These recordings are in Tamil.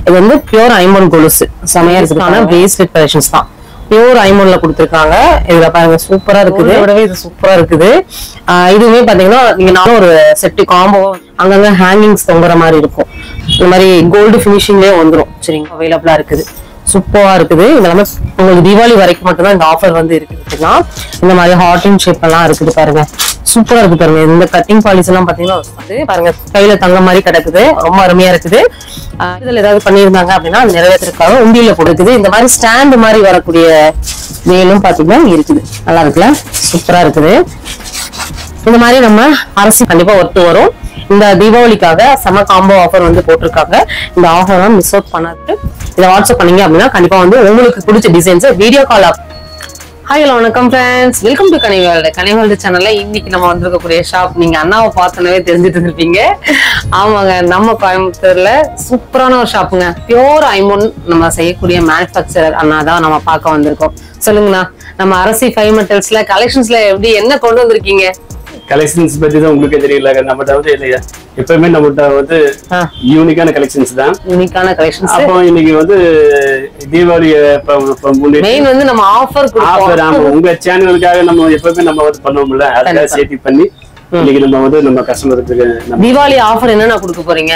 இது வந்து பியூர் ஐம்பொன் கொலுசு செமையா இருக்குது ஆனா பேஸ்ட் கலெக்ஷன்ஸ் தான் பியூர் ஐம்பொன்ல கொடுத்துருக்காங்க இதுல பாருங்க சூப்பரா இருக்குது இதை விடவே இது சூப்பரா இருக்குது ஆஹ் இதுவுமே பாத்தீங்கன்னா நீங்க நானும் ஒரு செட்டு காம்போ அங்கங்க ஹேங்கிங்ஸ் தொங்குற மாதிரி இருக்கும் இந்த மாதிரி கோல்டு ஃபினிஷிங்லயே வந்துரும் சரிங்க அவைலபிளா இருக்குது சூப்பரா இருக்குது இது எல்லாமே உங்களுக்கு தீபாவளி வரைக்கும் மட்டும்தான் இந்த ஆஃபர் வந்து இருக்குதுன்னா இந்த மாதிரி ஹாட் அண்ட் ஷேப் எல்லாம் இருக்குது பாருங்க சூப்பரா இருக்கு பாருங்க இந்த கட்டிங் பாலிஸ் எல்லாம் பாத்தீங்கன்னா வந்து பாருங்க கையில தங்க மாதிரி கிடக்குது ரொம்ப அருமையா இருக்குது ஆஹ் இதுல ஏதாவது பண்ணியிருந்தாங்க அப்படின்னா அது நிறைவேற்றிருக்காங்க உண்டியில கொடுக்குது இந்த மாதிரி ஸ்டாண்ட் மாதிரி வரக்கூடிய வேலும் பாத்தீங்கன்னா இருக்குது நல்லா இருக்குல்ல சூப்பரா இருக்குது இந்த மாதிரி நம்ம அரசு கண்டிப்பா ஒத்து வரும் இந்த தீபாவளிக்காக செம காம்போ ஆஃபர் வந்து போட்டிருக்காங்க இந்த ஆஃபர் மிஸ் அவுட் பண்ணாது இதை வாட்ஸ்அப் பண்ணீங்க அப்படின்னா கண்டிப்பா வந்து உங்களுக்கு பிடிச்ச designs video call hi hello வணக்கம் ஃப்ரெண்ட்ஸ் வெல்கம் டு கனிவேல்டு கனிவேல்டு சேனல்ல இன்னைக்கு நம்ம வந்திருக்கக்கூடிய ஷாப் நீங்க அண்ணாவை பார்த்தனவே தெரிஞ்சுட்டு இருந்திருப்பீங்க ஆமாங்க நம்ம கோயம்புத்தூர்ல சூப்பரான ஒரு ஷாப்புங்க பியோர் ஐமோன் நம்ம செய்யக்கூடிய மேனுஃபேக்சரர் அண்ணா தான் நம்ம பார்க்க வந்திருக்கோம் சொல்லுங்கண்ணா நம்ம அரசி ஃபைவ் மெட்டல்ஸ்ல கலெக்ஷன்ஸ்ல எப்படி என்ன கொண்டு வந்திருக்கீங்க கலெக்ஷன்ஸ் பத்தி தான் உங்களுக்கு தெரியல நம்மகிட்ட வந்து இல்லையா எப்பவுமே நம்மகிட்ட வந்து ஆ. யூனிக்கான கலெக்ஷன்ஸ் தான் யூனிக்கான கலெக்ஷன்ஸ் அப்போ இன்னைக்கு வந்து தீபாவளி அப்ப- அப்ப முன்னிட்டு மெயின் வந்து நம்ம ஆஃபர் ஆஃபர் ஆமா கொடுப்போம் உங்க சேனலுக்காக நம்ம எப்பவுமே நம்ம வந்து பண்ணுவோம்ல அதுக்காக கண்டிப்பா. சேர்த்து பண்ணி இன்னைக்கு நம்ம வந்து நம்ம கஸ்டமருக்கு நம்ம தீபாவளி ஆஃபர் என்னென்ன கொடுக்க போறீங்க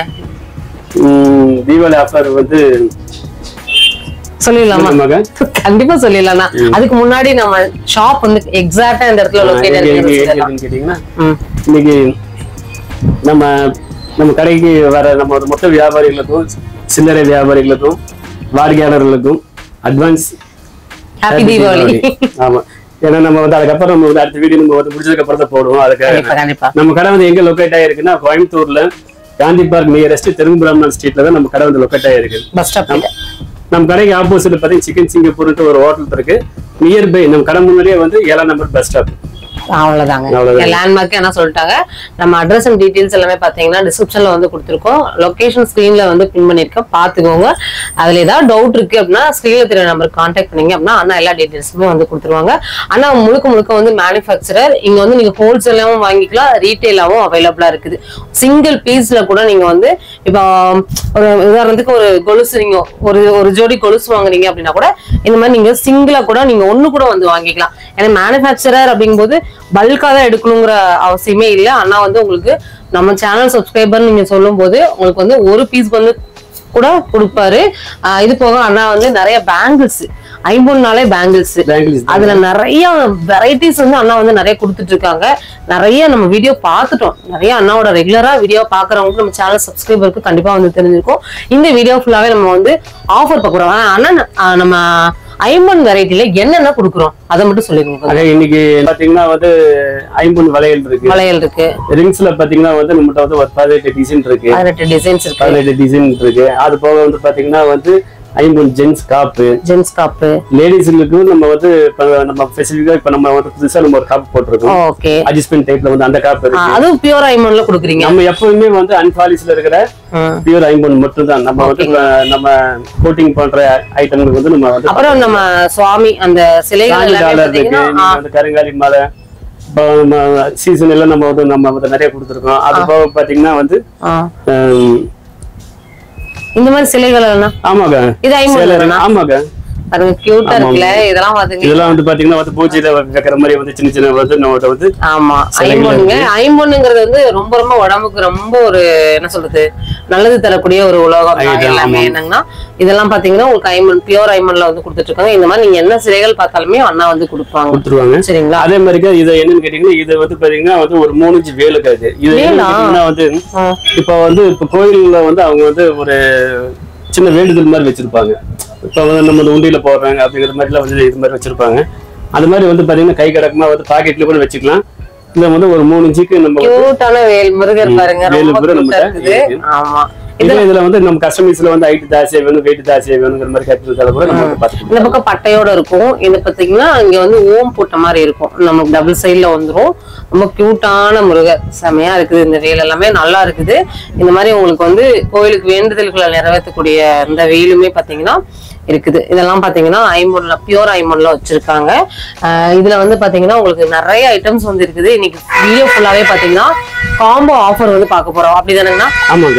ம், தீபாவளி ஆஃபர் வந்து சொல்லிடலாமா நமக்கு கண்டிப்பா சொல்லிடலாம்ண்ணா அதுக்கு முன்னாடி நம்ம ஷாப் வந்து எக்ஸாக்டா இந்த இடத்துல எங்க- லொகேட் எங்க- எங்க இருக்கு இருக்குன்னு கேட்டீங்கன்னா ம் இன்னைக்கு நம்ம நம்ம கடைக்கு வர நம்ம ஒரு மொத்த வியாபாரிகளுக்கும் சில்லறை வியாபாரிகளுக்கும் வாடிக்கையாளர்களுக்கும் அட்வான்ஸ் ஹாப்பி தீபாவளி ஆமா ஏன்னா நம்ம வந்து அதுக்கப்புறம் நம்ம வந்து அடுத்த வீடியோ நம்ம வந்து முடிச்சதுக்கு அப்புறம் தான் போடுவோம் அதுக்காக கண்டிப்பா கண்டிப்பா நம்ம கடை வந்து எங்க லொக்கேட் ஆயிருக்குன்னா கோயம்புத்தூர்ல காந்தி பார்க் நியரஸ்ட் தெலுங்கு பிராமணன் ஸ்ட்ரீட்ல தான் நம்ம கடை வந்து லொக்கேட் ஆயிருக்கு பஸ் ஸ்டாப் கிட்ட நம்ம கடைக்கு ஆப்போசிட்ல பார்த்தீங்கன்னா சிக்கன் சிங்கப்பூர்ட்டு ஒரு ஹோட்டல் இருக்கு நியர்பை நம்ம கடை முன்னாடியே வந்து ஏழாம் நம்பர் பஸ் ஸ்டாப் அவ்வளவுதாங்க அவ்வளவுதான். லேண்ட்மார்க் என்ன சொல்லிட்டாங்க நம்ம அட்ரஸ் அண்ட் டீடைல்ஸ் எல்லாமே பாத்தீங்கன்னா டிஸ்கிரிப்ஷன்ல வந்து கொடுத்துருக்கோம் லொகேஷன் ஸ்கிரீன்ல வந்து பின் பண்ணிருக்கேன் பாத்துக்கோங்க அதுல ஏதாவது டவுட் இருக்கு அப்படின்னா ஸ்கிரீன்ல தெரிய நம்பர் கான்டாக்ட் பண்ணீங்க அப்படின்னா அண்ணா எல்லா டீடைல்ஸுமே வந்து கொடுத்துருவாங்க ஆனா முழுக்க முழுக்க வந்து மேனுஃபேக்சரர் இங்க வந்து நீங்க ஹோல்சேலாவும் வாங்கிக்கலாம் ரீட்டைலாவும் அவைலபிளா இருக்குது சிங்கிள் பீஸ்ல கூட நீங்க வந்து இப்போ ஒரு உதாரணத்துக்கு ஒரு கொலுசு நீங்க ஒரு ஒரு ஜோடி கொலுசு வாங்குறீங்க அப்படின்னா கூட இந்த மாதிரி நீங்க சிங்கிளா கூட நீங்க ஒண்ணு கூட வந்து வாங்கிக்கலாம் ஏன்னா மேனுஃபேக்சரர் அப்படிங்கும்போது பல்கா தான் எடுக்கணுங்கிற அவசியமே இல்லை அண்ணா வந்து உங்களுக்கு நம்ம சேனல் சப்ஸ்கிரைபர் நீங்க சொல்லும் போது உங்களுக்கு வந்து ஒரு பீஸ் வந்து கூட கொடுப்பாரு ஆஹ் இது போக அண்ணா வந்து நிறைய பேங்கிள்ஸ் ஐம்பொன்னாலே பேங்கிள்ஸ் பேங்கிள்ஸ் அதுல நிறைய வெரைட்டிஸ் வந்து அண்ணா வந்து நிறைய கொடுத்துட்டு இருக்காங்க நிறைய நம்ம வீடியோ பார்த்துட்டோம் நிறைய அண்ணாவோட ரெகுலரா வீடியோ பாக்குறவங்களுக்கு நம்ம சேனல் சப்ஸ்கிரைபருக்கு கண்டிப்பா வந்து தெரிஞ்சிருக்கும் இந்த வீடியோ ஃபுல்லாவே நம்ம வந்து ஆஃபர் பார்க்குறோம் அண்ணா ஆஹ் நம்ம ஐம்பொன் வெரைட்டில என்னென்ன கொடுக்குறோம் அதை மட்டும் சொல்லிருங்க அதே இன்னைக்கு பாத்தீங்கன்னா வந்து ஐம்பொன் வளையல் இருக்கு வளையல் இருக்கு ரிங்ஸ்ல பாத்தீங்கன்னா வந்து நம்மகிட்ட வந்து ஒரு பதினெட்டு டிசைன் இருக்கு பதினெட்டு டிசைன்ஸ் இருக்கு பதினெட்டு டிசைன் இருக்கு அது போக வந்து பாத்தீங்கன்னா வந்து ஐம்பொன் ஜென்ஸ் காப்பு ஜென்ஸ் காப்பு லேடிஸுக்கு நம்ம வந்து இப்ப நம்ம ஸ்பெசிஃபிக்கா இப்ப நம்ம வந்து புதுசா நம்ம ஒரு காப்பு போட்டிருக்கோம் ஓகே அட்ஜஸ்ட்மெண்ட் டைப்ல வந்து அந்த காப்பு இருக்கு அதுவும் பியூர் ஐம்பொன்ல கொடுக்குறீங்க நம்ம எப்பவுமே வந்து அன்பாலிஷ்ல இருக்கிற ம். பியூர் ஐம்பொன் மட்டும் தான் நம்ம வந்து நம்ம கோட்டிங் பண்ற ஐட்டங்களுக்கு வந்து நம்ம வந்து அப்புறம் நம்ம சுவாமி அந்த சிலைகள் காஞ்சி எல்லாமே டாலர் இருக்கு பாத்தீங்கன்னா நீங்க வந்து கருங்காலி மாலை இப்போ நம்ம சீசன் எல்லாம் நம்ம வந்து நம்ம வந்து நிறைய கொடுத்துருக்கோம் அது போக பாத்தீங்கன்னா வந்து ஆ, ஹம், இந்த மாதிரி சிலைகள் எல்லாம் ஆமாங்க இது ஐம்பொன் சேலை- ஆமாங்க பாருங்க கியூட்டா இருக்குல்ல இதெல்லாம் பாத்துங்க இதெல்லாம் வந்து பாத்தீங்கன்னா வந்து பூஜையில வைக்கிற மாதிரி வந்து சின்ன சின்ன வந்து நம்மகிட்ட வந்து ஆமா சிலைகள் ஐம்பொன்னுங்க ஐம்பொன்னுங்கிறது வந்து ரொம்ப ரொம்ப உடம்புக்கு ரொம்ப ஒரு என்ன சொல்றது நல்லது தரக்கூடிய ஒரு உலோகம் தான் ஐட்டம், எல்லாமே ஆமா. என்னங்கன்னா இதெல்லாம் பாத்தீங்கன்னா உங்களுக்கு ஐம்பொன் பியூர் ஐம்பொன்ல வந்து கொடுத்துட்டு இருக்காங்க இந்த மாதிரி நீங்க என்ன சிலைகள் பார்த்தாலுமே அண்ணா வந்து கொடுப்பாங்க கொடுத்துருவாங்க சரிங்களா அதே மாதிரிக்கு இது என்னன்னு கேட்டீங்கன்னா இது வந்து பாத்தீங்கன்னா வந்து ஒரு மூணு இன்ச்சு வேலுக்கு அது இது என்னன்னு வேலா? கேட்டீங்கன்னா வந்து ஆ. இப்போ வந்து இப்போ கோயில்ல வந்து அவங்க வந்து ஒரு சின்ன வேண்டுதல் மாதிரி வச்சிருப்பாங்க இப்போ வந்து நம்ம இந்த உண்டியில போடுறாங்க அப்படிங்கிற மாதிரிலாம் வந்து இது மாதிரி வச்சிருப்பாங்க அது மாதிரி வந்து பாத்தீங்கன்னா கை கடக்கமா வந்து பாக்கெட்ல கூட வச்சுக்கலாம் இதுல வந்து ஒரு மூணு இன்ச்சுக்கு நம்ம வந்து கியூட்டான வேல் முருகர் பாருங்க வேல் ரொம்ப முருகர் cute ஆ நம்மகிட்ட இருக்குது இருக்கு. ஆமா இதே இதுல வந்து நம்ம கஸ்டமைஸ்ல வந்து ஹைட் ஜாஸ்தியா வேணும் வெயிட் ஜாஸ்தியா வேணுங்கிற மாதிரி கட்டுறதால கூட நம்ம வந்து பார்த்து இந்த பக்கம் பட்டையோட இருக்கும் இது பாத்தீங்கன்னா இங்க வந்து ஓம் போட்ட மாதிரி இருக்கும் நமக்கு டபுள் சைடுல வந்துரும் ரொம்ப கியூட்டான முருகர் செமையா இருக்குது இந்த வேல் எல்லாமே நல்லா இருக்குது இந்த மாதிரி உங்களுக்கு வந்து கோயிலுக்கு வேண்டுதல்களை நிறைவேற்றக்கூடிய இந்த வெயிலுமே பாத்தீங்கன்னா இருக்குது இதெல்லாம் பாத்தீங்கன்னா ஐம்பொன்ல பியூர் ஐம்பொன்ல வச்சிருக்காங்க ஆஹ் இதுல வந்து பாத்தீங்கன்னா உங்களுக்கு நிறைய ஐட்டம்ஸ் வந்து இருக்குது இன்னைக்கு வீடியோ ஃபுல்லாவே பாத்தீங்கன்னா காம்போ ஆஃபர் வந்து பார்க்க போறோம் அப்படிதானங்கண்ணா ஆமாங்க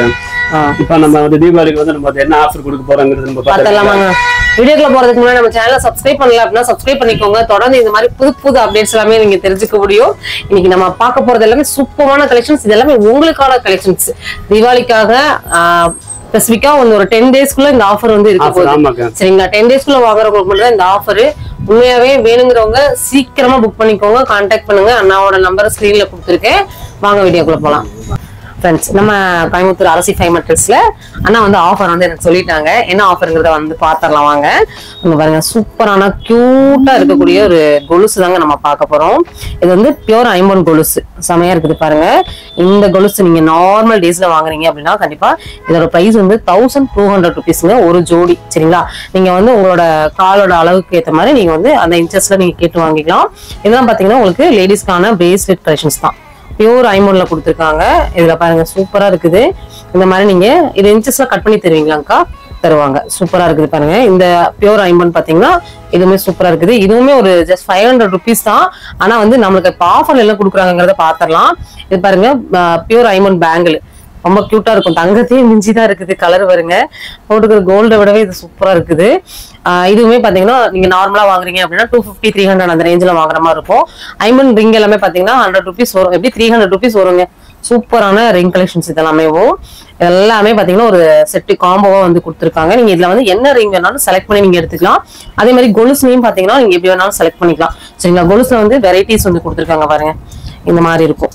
ஆ. இப்ப நம்ம வந்து தீபாவளிக்கு வந்து நம்ம வந்து என்ன ஆஃபர் கொடுக்க போறோங்கிறது நம்ம பார்த்துடலாம் பார்த்தலாமாங்க வீடியோக்குள்ள போறதுக்கு முன்னாடி நம்ம சேனலை சப்ஸ்கிரைப் பண்ணல அப்படின்னா சப்ஸ்கிரைப் பண்ணிக்கோங்க தொடர்ந்து இந்த மாதிரி புது புது அப்டேட்ஸ் எல்லாமே நீங்க தெரிஞ்சுக்க முடியும் இன்னைக்கு நம்ம பார்க்க போறது எல்லாமே சூப்பரான கலெக்ஷன்ஸ் இது எல்லாமே உங்களுக்கான கலெக்ஷன்ஸ் தீபாவளிக்காக ஸ்பெசிஃபிக்கா வந்து ஒரு டென் டேஸ்க்குள்ள இந்த ஆஃபர் வந்து இருக்க ஆஃபர் போகுது ஆமாக்கா சரிங்களா டென் டேஸ்க்குள்ள வாங்குறவங்களுக்கு மட்டும் தான் இந்த ஆஃபர் உண்மையாவே வேணுங்கிறவங்க சீக்கிரமா புக் பண்ணிக்கோங்க கான்டாக்ட் பண்ணுங்க அண்ணாவோட நம்பர் ஸ்கிரீன்ல கொடுத்துருக்கேன் வாங்க வீடியோக்குள்ள போலாம் ஃப்ரெண்ட்ஸ் நம்ம கோயம்புத்தூர் அரசி ஃபைவ் மெட்டல்ஸ்ல அண்ணா வந்து ஆஃபர் வந்து எனக்கு சொல்லிட்டாங்க என்ன ஆஃபருங்கிறத வந்து பாத்திரலாம் வாங்க இங்க பாருங்க சூப்பரான கியூட்டா இருக்கக்கூடிய ஒரு கொலுசு தாங்க நம்ம பார்க்க போறோம் இது வந்து பியூர் ஐம்பொன் கொலுசு செமையா இருக்குது பாருங்க இந்த கொலுசு நீங்க நார்மல் டேஸ்ல வாங்குறீங்க அப்படின்னா கண்டிப்பா இதோட பிரைஸ் வந்து தௌசண்ட் டூ ஹண்ட்ரட் ருபீஸ்ங்க ஒரு ஜோடி சரிங்களா நீங்க வந்து உங்களோட காலோட அளவுக்கு ஏத்த மாதிரி நீங்க வந்து அந்த இன்ச்சஸ்ல நீங்க கேட்டு வாங்கிக்கலாம் இதெல்லாம் பாத்தீங்கன்னா உங்களுக்கு லேடிஸ்க்கான பிரேஸ்லெட் கலெக்ஷன்ஸ் தான் பியூர் ஐமோன்ல கொடுத்துருக்காங்க இதுல பாருங்க சூப்பரா இருக்குது இந்த மாதிரி நீங்க இது இன்ச்சஸ்ல கட் பண்ணி தருவீங்களாக்கா தருவாங்க சூப்பரா இருக்குது பாருங்க இந்த பியூர் ஐமன் பாத்தீங்கன்னா இதுவுமே சூப்பரா இருக்குது இதுவுமே ஒரு ஜஸ்ட் ஃபைவ் ஹண்ட்ரட் ருபீஸ் தான் ஆனா வந்து நம்மளுக்கு இப்போ ஆஃபர் எல்லாம் கொடுக்குறாங்கிறத பாத்திரலாம் இது பாருங்க பியூர் ஐமன் பேங்கிள் ரொம்ப கியூட்டா இருக்கும் தங்கத்தையும் மிஞ்சி தான் இருக்குது கலர் வருங்க போட்டுக்கிற கோல்டை விடவே இது சூப்பரா இருக்குது ஆஹ் இதுவுமே பாத்தீங்கன்னா நீங்க நார்மலா வாங்குறீங்க அப்படின்னா டூ ஃபிஃப்டி த்ரீ ஹண்ட்ரட் அந்த ரேஞ்சில் வாங்குற மாதிரி இருக்கும் ஐமன் ரிங் எல்லாமே பாத்தீங்கன்னா ஹண்ட்ரட் ருபீஸ் வரும் எப்படி த்ரீ ஹண்ட்ரட் ருபீஸ் வருங்க சூப்பரான ரிங் கலெக்ஷன்ஸ் இதெல்லாமே எல்லாமே பாத்தீங்கன்னா ஒரு செட்டு காம்போவா வந்து கொடுத்துருக்காங்க நீங்க இதுல வந்து என்ன ரிங் வேணாலும் செலக்ட் பண்ணி நீங்க எடுத்துக்கலாம் அதே மாதிரி கொலுசுலையும் பாத்தீங்கன்னா நீங்க எப்படி வேணாலும் செலக்ட் பண்ணிக்கலாம் சரிங்களா கொலுசுல வந்து வெரைட்டிஸ் வந்து கொடுத்துருக்காங்க பாருங்க இந்த மாதிரி இருக்கும்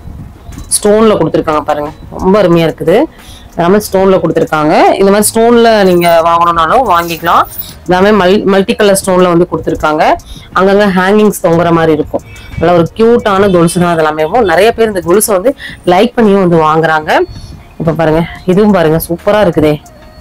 ஸ்டோன்ல கொடுத்துருக்காங்க பாருங்க ரொம்ப அருமையா இருக்குது எல்லாமே ஸ்டோன்ல கொடுத்துருக்காங்க இந்த மாதிரி ஸ்டோன்ல நீங்க வாங்கணும்னாலும் வாங்கிக்கலாம் எல்லாமே மல் மல்டி கலர் ஸ்டோன்ல வந்து கொடுத்துருக்காங்க அங்கங்க ஹேங்கிங்ஸ் தொங்குற மாதிரி இருக்கும் நல்ல ஒரு கியூட்டான கொலுசு தான் அதெல்லாமே நிறைய பேர் இந்த கொலுசை வந்து லைக் பண்ணியும் வந்து வாங்குறாங்க இப்ப பாருங்க இதுவும் பாருங்க சூப்பரா இருக்குதே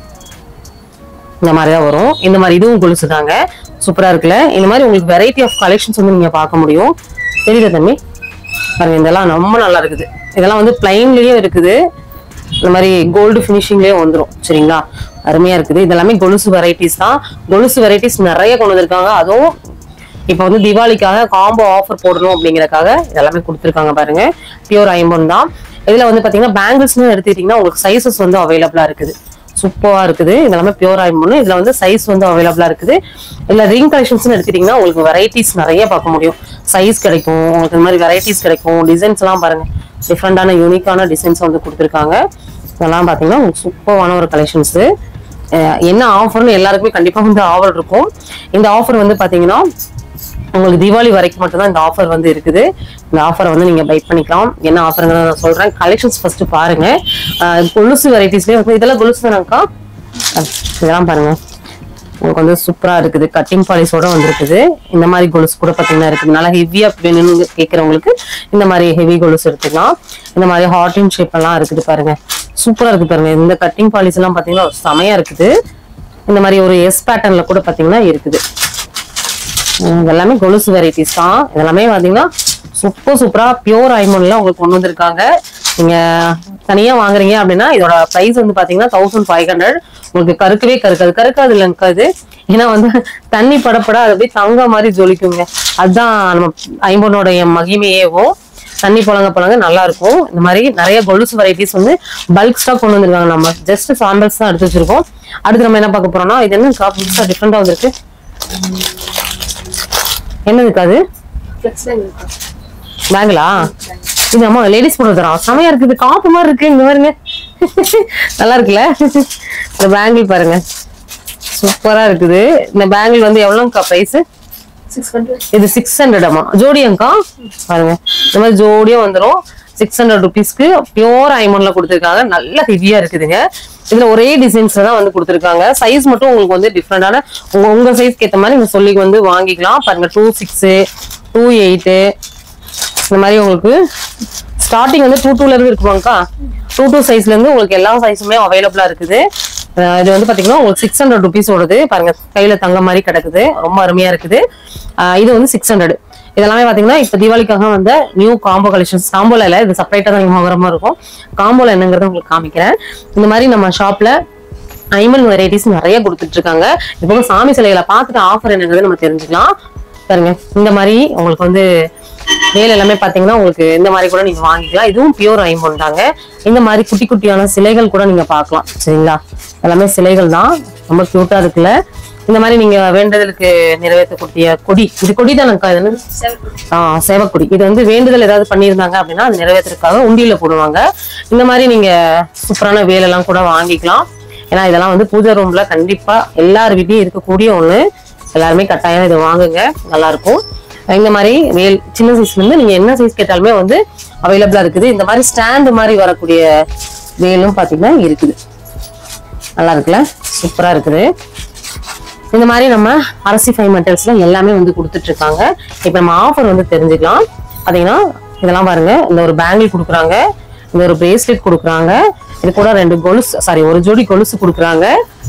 இந்த மாதிரி தான் வரும் இந்த மாதிரி இதுவும் கொலுசு தாங்க சூப்பரா இருக்குல்ல இந்த மாதிரி உங்களுக்கு வெரைட்டி ஆஃப் கலெக்ஷன்ஸ் வந்து நீங்க பார்க்க முடியும் தெரியுதா தம்பி பாருங்க இதெல்லாம் ரொம்ப நல்லா இருக்குது இதெல்லாம் வந்து பிளைன்லயும் இருக்குது இந்த மாதிரி கோல்டு ஃபினிஷிங்லயும் வந்துரும் சரிங்களா அருமையா இருக்குது இதெல்லாமே கொலுசு வெரைட்டிஸ் தான் கொலுசு வெரைட்டிஸ் நிறைய கொண்டு வந்திருக்காங்க அதுவும் இப்போ வந்து தீபாவளிக்காக காம்போ ஆஃபர் போடணும் அப்படிங்கறக்காக இதெல்லாமே கொடுத்துருக்காங்க பாருங்க பியூர் ஐம்பொன் தான் இதுல வந்து பாத்தீங்கன்னா பேங்கிள்ஸ்னு எடுத்துக்கிட்டீங்கன்னா உங்களுக்கு சைசஸ் வந்து அவைலபிளா இருக்குது சூப்பரா இருக்குது இதெல்லாமே பியூர் ஆயிமோனு இதுல வந்து சைஸ் வந்து அவைலபிளா இருக்குது இதுல ரிங் கலெக்ஷன்ஸ் எடுத்துட்டீங்கன்னா உங்களுக்கு வெரைட்டிஸ் நிறைய பார்க்க முடியும் சைஸ் கிடைக்கும் உங்களுக்கு இந்த மாதிரி வெரைட்டிஸ் கிடைக்கும் டிசைன்ஸ் எல்லாம் பாருங்க டிஃப்ரெண்டான யூனிக்கான டிசைன்ஸ் வந்து கொடுத்துருக்காங்க இதெல்லாம் பாத்தீங்கன்னா உங்களுக்கு சூப்பரான ஒரு கலெக்ஷன்ஸ் என்ன ஆஃபர்னு எல்லாருக்குமே கண்டிப்பா வந்து ஆஃபர் இருக்கும் இந்த ஆஃபர் வந்து பாத்தீங்கன்னா உங்களுக்கு தீபாவளி வரைக்கும் மட்டும்தான் இந்த ஆஃபர் வந்து இருக்குது இந்த ஆஃபரை வந்து நீங்க பை பண்ணிக்கலாம் என்ன ஆஃபருங்கிறத நான் சொல்றேன் கலெக்ஷன்ஸ் ஃபர்ஸ்ட் பாருங்க அஹ் கொலுசு வெரைட்டிஸ்லயே வந்து இதெல்லாம் கொலுசு தானக்கா அஹ் இதெல்லாம் பாருங்க உங்களுக்கு வந்து சூப்பரா இருக்குது கட்டிங் பாலிஸோட வந்திருக்குது இந்த மாதிரி கொலுசு கூட பாத்தீங்கன்னா இருக்குது நல்லா ஹெவியா வேணும்னு கேட்கறவங்களுக்கு இந்த மாதிரி ஹெவி கொலுசு எடுத்துக்கலாம் இந்த மாதிரி ஹாட் இன் ஷேப் எல்லாம் இருக்குது பாருங்க சூப்பரா இருக்கு பாருங்க இந்த கட்டிங் பாலிஸ் எல்லாம் பாத்தீங்கன்னா செமையா இருக்குது இந்த மாதிரி ஒரு எஸ் பேட்டர்ன்ல கூட பாத்தீங்கன்னா இருக்குது உம் இதெல்லாமே கொலுசு வெரைட்டிஸ் தான் இதெல்லாமே பாத்தீங்கன்னா சூப்பர் சூப்பரா பியூர் ஐமோன்ல உங்களுக்கு கொண்டு வந்திருக்காங்க நீங்க தனியா வாங்குறீங்க அப்படின்னா இதோட பிரைஸ் வந்து பாத்தீங்கன்னா தௌசண்ட் ஃபைவ் ஹண்ட்ரட் உங்களுக்கு கருக்கவே கருக்காது கருக்காது இல்லைங்க அது ஏன்னா வந்து தண்ணி படப்பட அது அப்படியே தங்க மாதிரி ஜொலிக்குங்க அதுதான் நம்ம ஐம்பொன்னோடைய மகிமையேவும் தண்ணி புழங்க புழங்க நல்லா இருக்கும் இந்த மாதிரி நிறைய கொலுசு வெரைட்டிஸ் வந்து பல்க் ஸ்டாக் கொண்டு வந்திருக்காங்க நம்ம ஜஸ்ட் சாம்பிள்ஸ் தான் எடுத்து வச்சிருக்கோம் அடுத்து நம்ம என்ன பார்க்க போறோம்னா இது என்ன புதுசா டிஃப்ரெண்டா வந்திருக்கு என்னதுக்கு அது பேங்களா இது அம்மா லேடிஸ் போட்டு தரோம் செமையா இருக்குது காப்பு மாதிரி இருக்கு இங்க பாருங்க நல்லா இருக்குல்ல இந்த பேங்கிள் பாருங்க சூப்பரா இருக்குது இந்த பேங்கிள் வந்து எவ்வளவுக்கா பிரைஸ் இது சிக்ஸ் ஹண்ட்ரட் அம்மா ஜோடியாங்கா பாருங்க இந்த மாதிரி ஜோடியா வந்துரும் சிக்ஸ் ஹண்ட்ரட் ருபீஸ்க்கு பியோர் ஐமோன்ல கொடுத்துருக்காங்க நல்ல ஹெவியா இருக்குதுங்க இதுல ஒரே டிசைன்ஸ்ல தான் வந்து கொடுத்துருக்காங்க சைஸ் மட்டும் உங்களுக்கு வந்து டிஃப்ரெண்டான உங்க உங்க சைஸ்க்கு ஏத்த மாதிரி நீங்க சொல்லி வந்து வாங்கிக்கலாம் பாருங்க டூ சிக்ஸ் டூ எயிட்டு இந்த மாதிரி உங்களுக்கு ஸ்டார்டிங் வந்து டூ டூல இருந்து இருக்குமாங்கக்கா டூ டூ சைஸ்ல இருந்து உங்களுக்கு எல்லா சைஸுமே அவைலபிளா இருக்குது அஹ் இது வந்து பாத்தீங்கன்னா உங்களுக்கு சிக்ஸ் ஹண்ட்ரட் ருபீஸ் ஓடுது பாருங்க கையில தங்க மாதிரி கிடக்குது ரொம்ப அருமையா இருக்குது அஹ் இது வந்து சிக்ஸ் ஹண்ட்ரட் இதெல்லாமே பாத்தீங்கன்னா இப்ப தீபாவளிக்காக வந்த நியூ காம்போ கலெக்ஷன்ஸ் காம்போல இல்ல இது செப்பரேட்டா தான் நீங்க வாங்குற மாதிரி இருக்கும் காம்போல என்னங்கறத உங்களுக்கு காமிக்கிறேன் இந்த மாதிரி நம்ம ஷாப்ல ஐமன் வெரைட்டிஸ் நிறைய கொடுத்துட்டு இருக்காங்க இப்போ சாமி சிலைகளை பார்த்துட்டு ஆஃபர் என்னங்கிறது நம்ம தெரிஞ்சுக்கலாம் பாருங்க இந்த மாதிரி உங்களுக்கு வந்து வேல் எல்லாமே பாத்தீங்கன்னா உங்களுக்கு இந்த மாதிரி கூட நீங்க வாங்கிக்கலாம் இதுவும் பியூர் ஐம்பொன் தாங்க இந்த மாதிரி குட்டி குட்டியான சிலைகள் கூட நீங்க பார்க்கலாம் சரிங்களா எல்லாமே சிலைகள் தான் ரொம்ப கியூட்டா இருக்குல்ல இந்த மாதிரி நீங்க வேண்டுதலுக்கு நிறைவேற்றக்கூடிய கொடி இது கொடி தானக்கா இது என்னது? ஆஹ் சேவக்கொடி இது வந்து வேண்டுதல் ஏதாவது பண்ணியிருந்தாங்க அப்படின்னா அது நிறைவேற்றுறதுக்காக உண்டியில போடுவாங்க இந்த மாதிரி நீங்க சூப்பரான வேலெல்லாம் கூட வாங்கிக்கலாம் ஏன்னா இதெல்லாம் வந்து பூஜை ரூம்ல கண்டிப்பா எல்லார் வீட்லயும் இருக்கக்கூடிய ஒண்ணு எல்லாருமே கட்டாயம் இதை வாங்குங்க நல்லா இருக்கும் இந்த மாதிரி வேல் சின்ன சைஸ்ல இருந்து நீங்க என்ன சைஸ் கேட்டாலுமே வந்து அவைலபிளா இருக்குது இந்த மாதிரி ஸ்டாண்டு மாதிரி வரக்கூடிய வேலும் பாத்தீங்கன்னா இருக்குது நல்லா இருக்குல்ல சூப்பரா இருக்குது இந்த மாதிரி நம்ம அரசி ஃபைவ் மெட்டல்ஸ்ல எல்லாமே வந்து கொடுத்துட்டு இருக்காங்க இப்போ நம்ம ஆஃபர் வந்து தெரிஞ்சுக்கலாம் பாத்தீங்கன்னா இதெல்லாம் பாருங்க இந்த ஒரு பேங்கிள் கொடுக்குறாங்க இந்த ஒரு பிரேஸ்லெட் கொடுக்குறாங்க இது கூட ரெண்டு கொலுசு சாரி ஒரு ஜோடி கொலுசு கொடுக்குறாங்க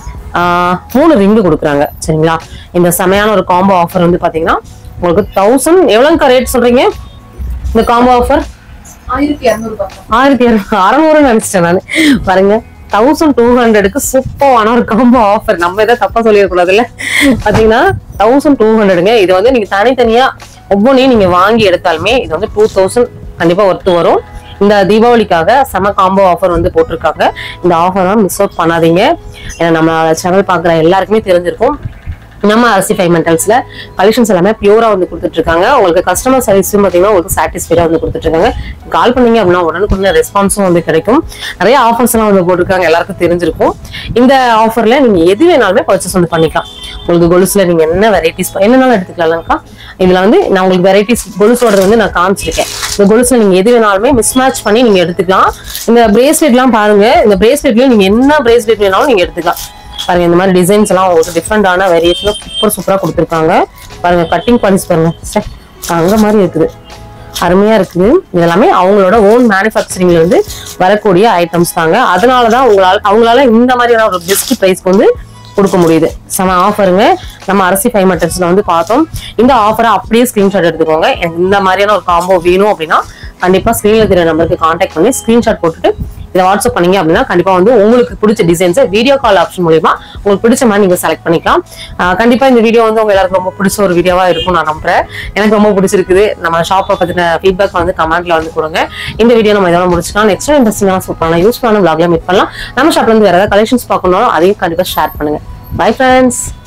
ஆஹ் மூணு ரிங்கு கொடுக்குறாங்க சரிங்களா இந்த செமையான ஒரு காம்போ ஆஃபர் வந்து பாத்தீங்கன்னா உங்களுக்கு தௌசண்ட் எவ்வளோங்கக்கா ரேட் சொல்றீங்க இந்த காம்போ ஆஃபர் ஆயிரத்தி இரநூறு பக்கம் ஆயிரத்தி அறநூறு நினைச்சிட்டேன் நான் பாருங்க தௌசண்ட் டூ ஹண்ட்ரடுக்கு சூப்பரான ஒரு காம்போ ஆஃபர் நம்ம எதாவது தப்பா சொல்லிடக்கூடாதுல்ல பாத்தீங்கன்னா தௌசண்ட் டூ ஹண்ட்ரடுங்க இது வந்து நீங்க தனித்தனியா ஒவ்வொன்றையும் நீங்க வாங்கி எடுத்தாலுமே இது வந்து டூ தௌசண்ட் கண்டிப்பா ஒர்த்து வரும் இந்த தீபாவளிக்காக செம காம்போ ஆஃபர் வந்து போட்டிருக்காங்க இந்த ஆஃபர்லாம் மிஸ் அவுட் பண்ணாதீங்க ஏன்னா நம்ம சேனல் பார்க்குற எல்லாருக்குமே தெரிஞ்சிருக்கும் நம்ம அரிசி ஃபைவ் மெட்டல்ஸ்ல கலெக்ஷன்ஸ் எல்லாமே பியூரா வந்து கொடுத்துட்டு இருக்காங்க உங்களுக்கு கஸ்டமர் சர்வீஸும் பார்த்தீங்கன்னா உங்களுக்கு சாட்டிஸ்ஃபைடா வந்து கொடுத்துட்டு இருக்காங்க கால் பண்ணீங்க அப்படின்னா உடனுக்குள்ள ரெஸ்பான்ஸும் வந்து கிடைக்கும் நிறைய ஆஃபர்ஸ் எல்லாம் வந்து போட்டிருக்காங்க எல்லாருக்கும் தெரிஞ்சிருக்கும் இந்த ஆஃபர்ல நீங்க எது வேணாலுமே பர்ச்சேஸ் வந்து பண்ணிக்கலாம் உங்களுக்கு கொலுசுல நீங்க என்ன வெரைட்டிஸ் என்னனாலும் எடுத்துக்கலாம்க்கா இதுல வந்து நான் உங்களுக்கு வெரைட்டிஸ் கொலுசோட வந்து நான் காமிச்சிருக்கேன் இந்த கொலுசுல நீங்க எது வேணாலுமே மிஸ் மேட்ச் பண்ணி நீங்க எடுத்துக்கலாம் இந்த பிரேஸ்லெட்லாம் பாருங்க இந்த பிரேஸ்லெட்லயும் நீங்க என்ன பிரேஸ்லெட் வேணாலும் நீங்க எடுத்துக்கலாம் பாருங்க இந்த மாதிரி டிசைன்ஸ் எல்லாம் உங்களுக்கு டிஃப்ரெண்டான வேரியேஷன் சூப்பர் சூப்பரா கொடுத்துருக்காங்க பாருங்க கட்டிங் பாலிஸ் பாருங்க ச்சே, தங்க மாதிரி இருக்குது அருமையா இருக்குது இது எல்லாமே அவங்களோட ஓன் மேனுஃபேக்சரிங்ல இருந்து வரக்கூடிய ஐட்டம்ஸ் தாங்க அதனாலதான் உங்களால அவங்களால இந்த மாதிரியான ஒரு பெஸ்ட் ப்ரைஸ்க்கு வந்து கொடுக்க முடியுது செம ஆஃபருங்க நம்ம அரசி ஃபைவ் மட்டர்ஸ்ல வந்து பார்த்தோம் இந்த ஆஃபரை அப்படியே ஸ்கிரீன்ஷாட் எடுத்துக்கோங்க எனக்கு இந்த மாதிரியான ஒரு காம்போ வேணும் அப்படின்னா கண்டிப்பா ஸ்க்ரீன்ல தெரிய நம்பருக்கு காண்டாக்ட் பண்ணி ஸ்கிரீன்ஷாட் போட்டுட்டு இதை வாட்ஸ்அப் பண்ணீங்க அப்படின்னா கண்டிப்பா வந்து உங்களுக்கு பிடிச்ச டிசைன்ஸை வீடியோ கால் ஆப்ஷன் மூலியமா உங்களுக்கு பிடிச்ச மாதிரி நீங்க செலக்ட் பண்ணிக்கலாம் ஆஹ் கண்டிப்பா இந்த வீடியோ வந்து உங்க எல்லாருக்கும் ரொம்ப பிடிச்ச ஒரு வீடியோவா இருக்கும் நான் நம்புறேன் எனக்கு ரொம்ப பிடிச்சிருக்குது நம்ம ஷாப்பை பத்தின ஃபீட்பேக் வந்து கமெண்ட்ல வந்து கொடுங்க இந்த வீடியோ நம்ம இதோட முடிச்சுக்கலாம் நெக்ஸ்ட் இன்ட்ரெஸ்டிங்கான சூப்பரான யூஸ்ஃபுல்லான vlogல மீட் பண்ணலாம் நம்ம ஷாப்ல இருந்து வேற ஏதாவது கலெக்ஷன்ஸ் பார்க்கணும் அதையும் கண்டிப்பா ஷேர் பண்ணுங்க பை ஃப்ரெண்ட்ஸ்